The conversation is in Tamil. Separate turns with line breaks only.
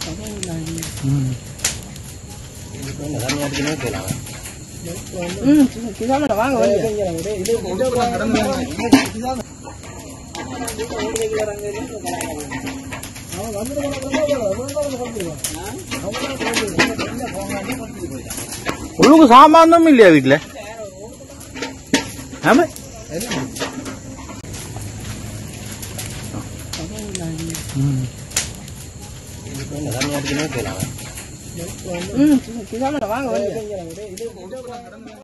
ம்
ம் கிசாம வாங்க வந்து
உள்ளுக்கு சாமானும் இல்லையா வீட்டுல ஆமா ம்
ம் கிசாம வாங்க வந்து